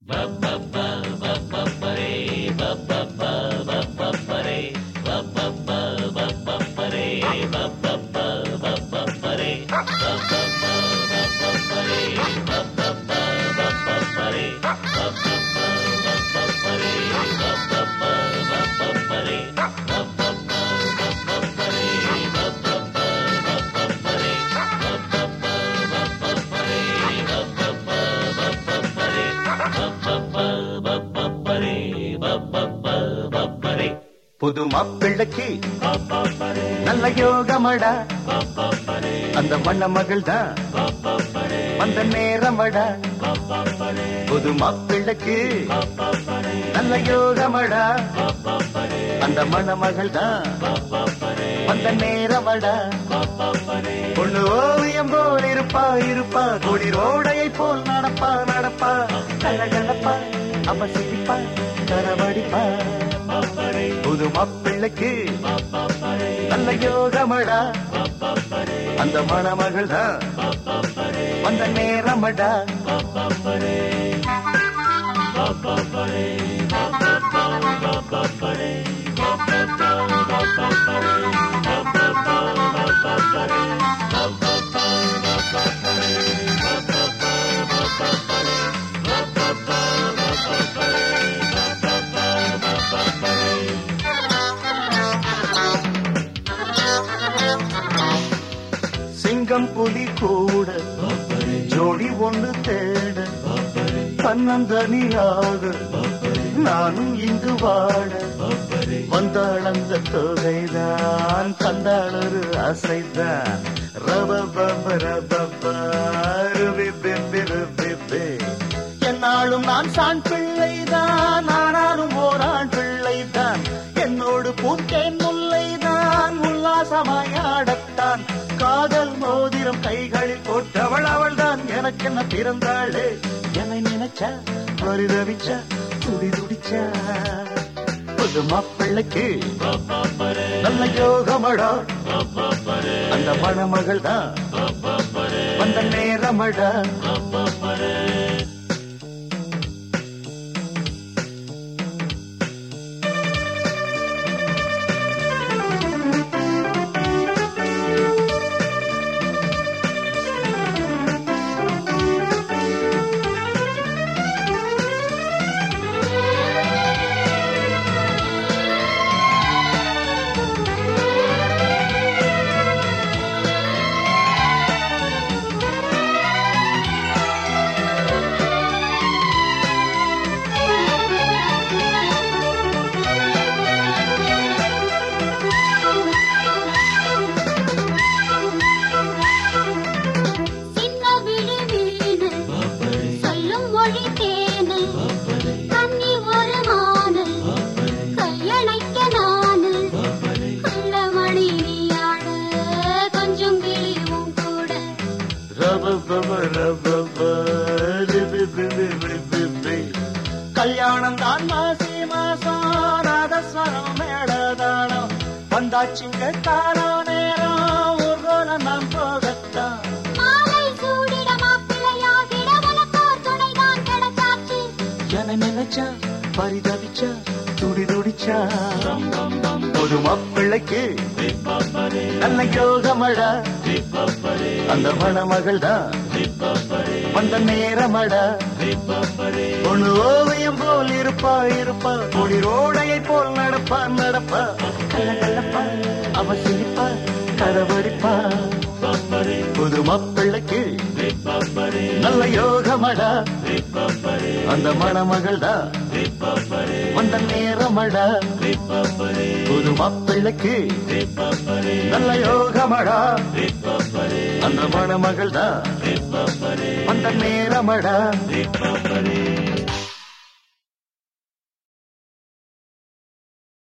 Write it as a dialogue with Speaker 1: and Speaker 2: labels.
Speaker 1: புது மாப்பிள்ளைக்கு நல்ல யோகமடா அந்த மண்ண மகள் தான் வந்த நேரமடா புது மாப்பிள்ளைக்கு நல்ல யோகமடா அந்த மணமகள் தான் வந்த நேரமடா பொண்ணு ஓவியம் போல் இருப்பா இருப்பா கொடி ரோடையை போல் நடப்பா நடப்பா கலகலப்பா அவ சிரிப்பா கரவடிப்பா புது மாப்பிள்ளைக்கு நல்ல யோகமடா அந்த மணமகள் தான் வந்த நேரமடா சிங்கம் புலி கூட ஜோடி ஒன்று தேட தன்னந்தனியாக நானும் இங்கு வாழ வந்தாள் அந்த தொகைதான் தந்தாள் ஒரு அசைதான் ரபபப ரபப ருபிபிபி ருபிபி. என்னாலும் நான் சான் பிள்ளைதான் ஆனாலும் ஓரான் பிள்ளைதான் என்னோடு பூத்தேன் முல்லைதான் உல்லாசமாயாடத்தான் காதல் மோதிரம் கைகளில் போட்டவள் அவள்தான் எனக்கு என்ன பிறந்தாளே என்னை நினைச்சா பரிதவிச்சா துடி துடிச்சா புது மாப்பிள்ளைக்கு நல்ல யோகமடா அந்த மணமகள் தான் வந்த நேரமடா
Speaker 2: சின்ன விழி வீணு சொல்லும் மொழி தேனு கண்ணி ஒரு மானு கையணைக்க நானு கள்ளமணி நீயாடு கொஞ்சம் கிளியும் கூட
Speaker 1: ரபபப ரபப ரிபிபிபிபிபிபி. கல்யாணம் தான் மாசி மாசம் நாதஸ்வரம் மேடதானம் வந்தாச்சுங்க காலோ நேரம் ஊர்கோலம் நாம் போகத்தான்
Speaker 2: மாலை சூடிட மாப்பிள்ளையாகிட உனக்கோர் துணைதான் கிடைச்சாச்சு
Speaker 1: என நினைச்சா பரிதவிச்சா துடி துடிச்சா ஒரு மாப்பிள்ளைக்கு நல்ல யோகமடா அந்த மணமகள் தான் வந்த நேரமடா பொண்ணு ஓவியம் போல் இருப்பா இருப்பா கொடி ரோடையை போல் நடப்பா நடப்பா கலகலப்பா அவ சிரிப்பா கரவடிப்பா புது மாப்பிள்ளைக்கு நல்ல யோகமடா அந்த மணமகள் தான் வந்த நேரமடா புது மாப்பிள்ளைக்கு நல்ல யோகமடா அந்த மணமகள் தான் வந்த நேரமடா